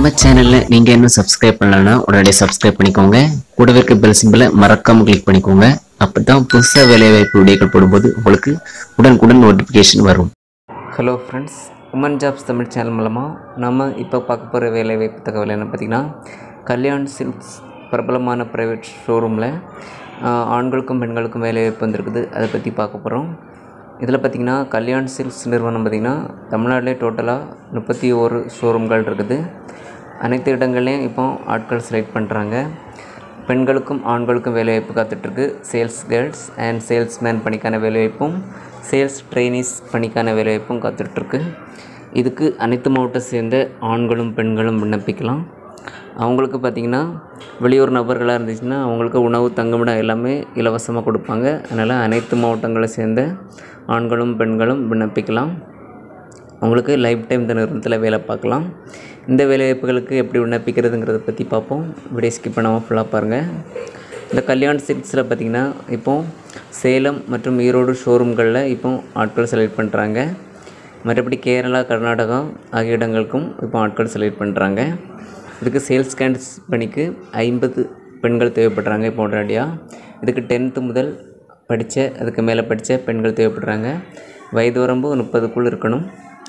நம்ம சேனல்ல நீங்க இன்னும் சப்ஸ்கிரைப் பண்ணலன்னா உடனடியாக சப்ஸ்கிரைப் பண்ணிக்கோங்க கூடவே இருக்க பெல் சிம்பிளை மறக்காம கிளிக் பண்ணிக்கோங்க அப்பதான் புதுசா வேலைவாய்ப்பு வீடியோக்கள் போடும்போது உங்களுக்கு உடனுக்குடன் நோட்டிஃபிகேஷன் வரும் hello friends woman jobs Tamil channel மூலமாக நம்ம இப்போ பார்க்க போகிற வேலைவாய்ப்பு தகவல் என்ன பார்த்திங்கன்னா கல்யாண் சில்க்ஸ் பிரபலமான ப்ரைவேட் ஷோரூமில் ஆண்களுக்கும் பெண்களுக்கும் வேலைவாய்ப்பு வந்திருக்குது அதை பற்றி பார்க்க போகிறோம் இதில் பார்த்திங்கன்னா கல்யாண் சில்க்ஸ் நிறுவனம் பார்த்திங்கன்னா தமிழ்நாட்டிலே டோட்டலாக முப்பத்தி ஒரு ஷோரூம்கள் இருக்குது அனைத்து இடங்கள்லையும் இப்போ ஆட்கள் செலக்ட் பண்ணுறாங்க பெண்களுக்கும் ஆண்களுக்கும் வேலைவாய்ப்பு காத்துட்ருக்கு சேல்ஸ் கேர்ள்ஸ் அண்ட் சேல்ஸ்மேன் பணிக்கான வேலைவாய்ப்பும் சேல்ஸ் ட்ரெயினிஸ் பணிக்கான வேலைவாய்ப்பும் காத்துட்ருக்கு இதுக்கு அனைத்து மாவட்டத்தை சேர்ந்த ஆண்களும் பெண்களும் விண்ணப்பிக்கலாம் அவங்களுக்கு பார்த்திங்கன்னா வெளியூர் நபர்களாக இருந்துச்சுன்னா அவங்களுக்கு உணவு தங்குமிடம் எல்லாமே இலவசமாக கொடுப்பாங்க அதனால் அனைத்து மாவட்டங்களை சேர்ந்த ஆண்களும் பெண்களும் விண்ணப்பிக்கலாம் உங்களுக்கு லைஃப் டைம் இந்த நிறுவனத்தில் வேலை பார்க்கலாம் இந்த வேலைவாய்ப்புகளுக்கு எப்படி விண்ணப்பிக்கிறதுங்கிறத பற்றி பார்ப்போம் வீடியோ ஸ்கிப் பண்ணாமல் ஃபுல்லாக பாருங்கள் இந்த கல்யாண் சில்க்ஸில் பார்த்திங்கன்னா இப்போது சேலம் மற்றும் ஈரோடு ஷோரூம்களில் இப்போ ஆட்கள் செலக்ட் பண்ணுறாங்க மற்றபடி கேரளா கர்நாடகா ஆகிய இடங்களுக்கும் இப்போ ஆட்கள் செலக்ட் பண்ணுறாங்க இதுக்கு சேல்ஸ் கேண்ட்ஸ் பணிக்கு ஐம்பது பெண்கள் தேவைப்படுறாங்க இப்போ உடனடியாக இதுக்கு டென்த்து முதல் படித்த அதுக்கு மேலே படித்த பெண்கள் தேவைப்படுறாங்க வயது வரம்பு முப்பதுக்குள் இருக்கணும்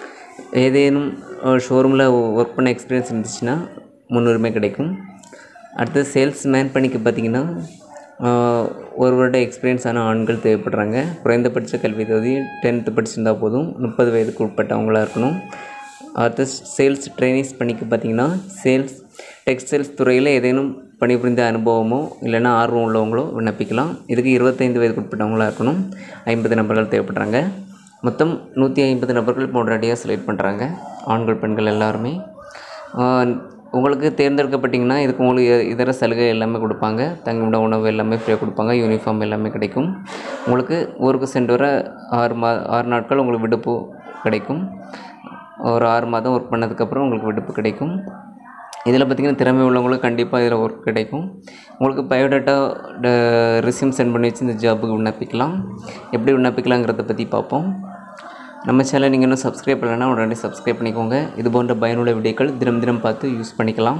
ஏதேனும் ஷோரூமில் ஒர்க் பண்ண எக்ஸ்பீரியன்ஸ் இருந்துச்சுன்னா முன்னுரிமை கிடைக்கும் அடுத்து சேல்ஸ்மேன் பணிக்கு பார்த்திங்கன்னா ஆஹ், ஒரு வருட எக்ஸ்பீரியன்ஸான ஆண்கள் தேவைப்படுறாங்க குறைந்தபட்ச கல்வி தகுதி டென்த்து படிச்சிருந்தால் போதும் முப்பது வயதுக்கு உட்பட்டவங்களாக இருக்கணும் அடுத்து சேல்ஸ் ட்ரைனிஸ் பணிக்கு பார்த்திங்கன்னா சேல்ஸ் டெக்ஸ்டைல்ஸ் துறையில் ஏதேனும் பணிபுரிந்த அனுபவமோ இல்லைன்னா ஆர்வம் உள்ளவங்களோ விண்ணப்பிக்கலாம் இதுக்கு இருபத்தைந்து வயதுக்கு உட்பட்டவங்களாக இருக்கணும் ஐம்பது நபர்கள் தேவைப்படுறாங்க மொத்தம் நூற்றி ஐம்பது நபர்கள் இப்போ உடனடியாக செலக்ட் பண்ணுறாங்க ஆண்கள் பெண்கள் எல்லாருமே ஆஹ் உங்களுக்கு தேர்ந்தெடுக்கப்பட்டிங்கன்னா இதுக்கு உங்களுக்கு இ- இதர சலுகை எல்லாமே கொடுப்பாங்க தங்குமிட உணவு எல்லாமே ஃப்ரீயாக கொடுப்பாங்க யூனிஃபார்ம் எல்லாமே கிடைக்கும் உங்களுக்கு ஊருக்கு சென்று வர ஆறு மா ஆறு நாட்கள் உங்களுக்கு விடுப்பு கிடைக்கும் ஒரு ஆறு மாதம் ஒர்க் பண்ணதுக்கப்புறம் உங்களுக்கு விடுப்பு கிடைக்கும் இதில் பார்த்திங்கன்னா திறமை உள்ளவங்களுக்கு கண்டிப்பாக இதில் ஒர்க் கிடைக்கும் உங்களுக்கு பயோடேட்டா ரிசியூம் சென்ட் பண்ணி வச்சு இந்த ஜாபுக்கு விண்ணப்பிக்கலாம் எப்படி விண்ணப்பிக்கலாங்கிறத பற்றி பார்ப்போம் நம்ம சேனல் நீங்கள் இன்னும் சப்ஸ்கிரைப் பண்ணலைன்னா உடனே சப்ஸ்கிரைப் பண்ணிக்கோங்க இது போன்ற பயனுள்ள வீடியோக்கள் தினம் தினம் பார்த்து யூஸ் பண்ணிக்கலாம்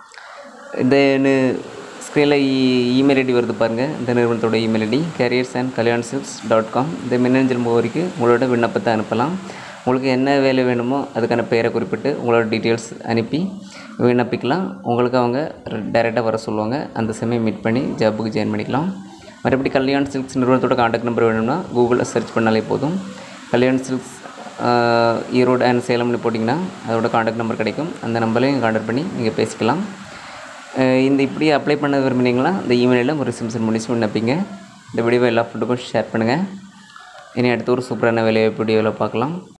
இந்த ஸ்க்ரீனில் இமெயில் ஐடி வருது பாருங்கள் இந்த நிறுவனத்தோட email ID careers and Kalyan silks dot com இந்த மின்னஞ்சல் முகவரிக்கு உங்களோட விண்ணப்பத்தை அனுப்பலாம் உங்களுக்கு என்ன வேலை வேணுமோ அதுக்கான பெயரை குறிப்பிட்டு உங்களோட டீட்டெயில்ஸ் அனுப்பி விண்ணப்பிக்கலாம் உங்களுக்கு அவங்க டைரெக்டாக வர சொல்லுவாங்க அந்த சமயம் மீட் பண்ணி ஜாபுக்கு ஜாயின் பண்ணிக்கலாம் மறுபடி கல்யாண் சில்க்ஸ் நிறுவனத்தோட காண்டாக்ட் நம்பர் வேணும்னா கூகுளில் சர்ச் பண்ணாலே போதும் கல்யாண் சில்க்ஸ் ஆஹ், ஈரோடு அண்ட் சேலம்னு போட்டிங்கன்னா அதோட காண்டாக்ட் நம்பர் கிடைக்கும் அந்த நம்பரையும் காண்டாக்ட் பண்ணி நீங்கள் பேசிக்கலாம் ஆஹ், இந்த இப்படி அப்ளை பண்ண விரும்பினீங்களா இந்த இமெயிலில் ஒரு சிம்சன் முடிச்சு விண்ணப்பிங்க இந்த வீடியோவை எல்லா ஃபுட்டுக்கும் ஷேர் பண்ணுங்கள் இனி அடுத்த ஒரு சூப்பரான வேலைவாய்ப்பு வீடியோவில் பார்க்கலாம்